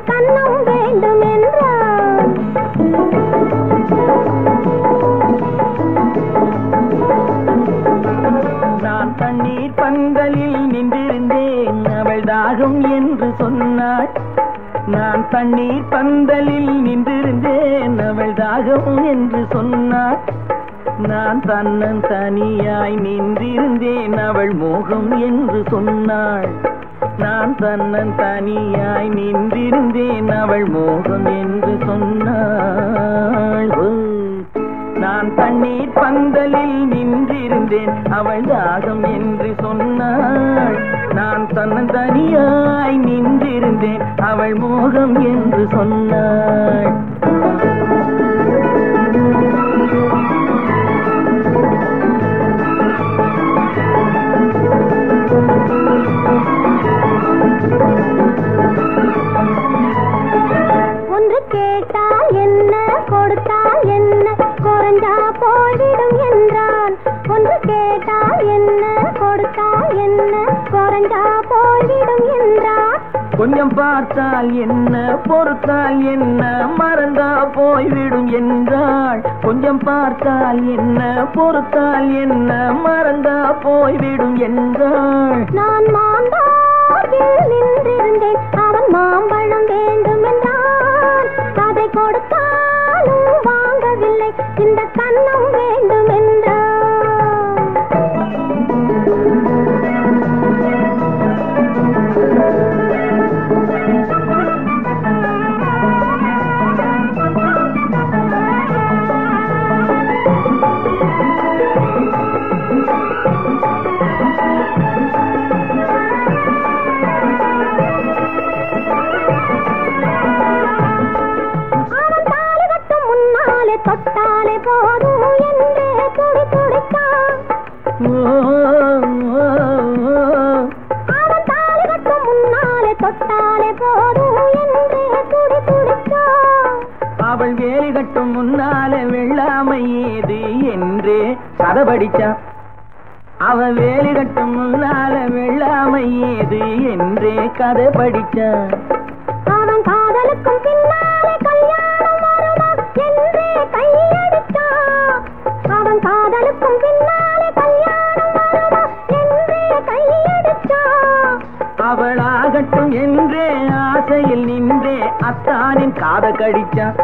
கண்ணம் வேண்டும் என்றான் நான் தண்ணீர் பந்தலில் நின்றிருந்தேன் அவள் தாகம் என்று சொன்னாள் நான் தண்ணீர் பந்தலில் நின்றிருந்தேன் அவள் தாகம் என்று சொன்னாள் நான் தன்னன் தனியாய் நின்றிருந்தேன் அவள் மோகம் என்று சொன்னாள் நான் தன்னன் தனியாய் நின்றிருந்தேன் அவள் மோகம் என்று சொன்னாள் ஓ. நான் தண்ணீர் பந்தலில் நின்றிருந்தேன் அவள் தாகம் என்று சொன்னாள் நான் தன்னன் தனியாய் நின்றிருந்தேன் அவள் மோகம் என்று சொன்னாள் ஒன்று கேட்டால் என்ன கொடுத்தால் என்ன குறைஞ்சா போய்விடும் என்றான் ஒன்று கேட்டால் என்ன கொடுத்தால் என்ன குறைஞ்சா போய்விடும் என்றான் கொஞ்சம் பார்த்தால் என்ன பொறுத்தால் என்ன மறந்தா போய்விடும் என்றாள் கொஞ்சம் பார்த்தால் என்ன பொறுத்தால் என்ன மறந்தா போய்விடும் என்றாள் நான் மாந்தோப்பில் நின்றிருந்தேன் அவன் மாம்பழம் வேண்டும் என்றான் அதை கொடுத்தாலும் வாங்கவில்லை இந்த கண்ணம் வேண்டும் என்றான் அவன் தாலி கட்டும் முன்னாலே தொட்டாலே போதும் என்றே துடி துடித்தான் அவன் தாலி கட்டும் முன்னாலே தொட்டாலே போதும் என்றே துடி துடித்தான் அவள் வேலி கட்டும் முன்னால வெள்ளாமை ஏது என்றே கதை படிச்சான் அவ வேலி கட்டும் முன்னால வெள்ளாமை ஏது என்றே கதை படிச்சான் அவன் காதலுக்கும் பின்னாலே கல்யாணம் வருமா என்றே கையடித்தான் அவன் காதலுக்கும் பின்னாலே கல்யாணம் வருமா என்றே கையடித்தான் அவளாகட்டும் என்றே ஆசையில் நின்றே அத்தானின் காத கடிச்சான்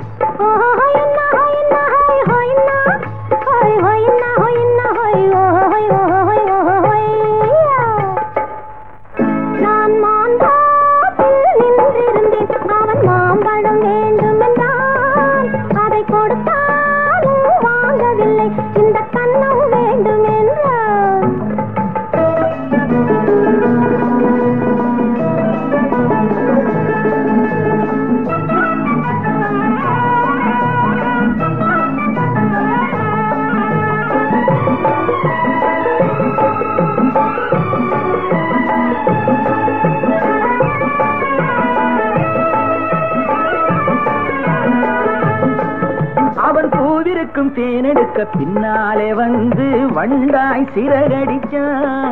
நான் மாந்தாப்பில் நின்றிருந்தேன் அவன் மாம்பழம் வேண்டும் என்றான் அதை கொடுத்தாலும் வாங்கவில்லை இந்த கண்ணம் வேண்டும் என்றான் அவன் பூவிருக்கும் தேனெடுக்க பின்னாலே வந்து வண்டாய் சிறகடிச்சான்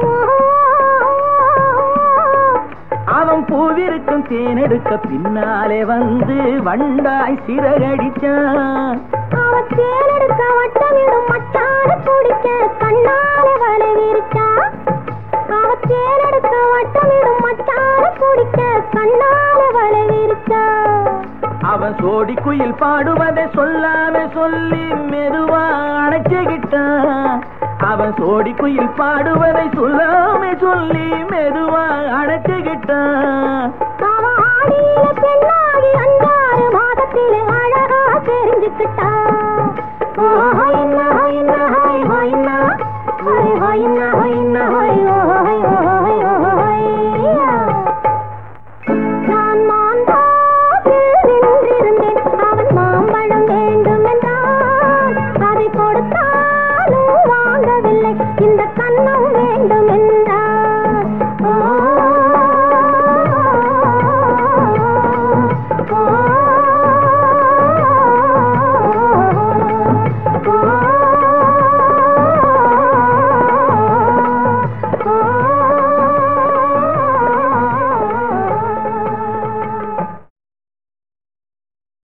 அவன் பூவிருக்கும் தேனெடுக்க பின்னாலே வந்து வண்டாய் சிறகடிச்சான் அவன் தேனெடுக்க வட்டமிடும் மச்சான குடிக்க கண்ணாலே வலை விரிச்சா அவன் தேனெடுக்க வட்டமிடும் மச்சான குடிக்க கண்ணாலே வலை விரிச்சா அவன் சோடி குயில் பாடுவதை சொல்லாம சொல்லி மெதுவா அணைச்சுக்கிட்டான் அவன் சோடி குயில் பாடுவதை சொல்லாம சொல்லி மெதுவா அணைச்சுக்கிட்டான் அவன் ஆடியில பெண்ணாகி அஞ்சாறு மாதத்திலே அழகா தெரிஞ்சுக்கிட்டா ஹொய்னா ஹொய்னா ஹொய் ஹொய்னா ஹொய் ஹொய்னா ஹொய்னா ஹொய் ஹொய் ஹொய் ஹொய்யா நான் மாந்தாப்பில் நின்றிருந்தேன் அவன் மாம்பழம் வேண்டும் என்றான் அதை கொடுத்தாலும் வாங்கவில்லை இந்த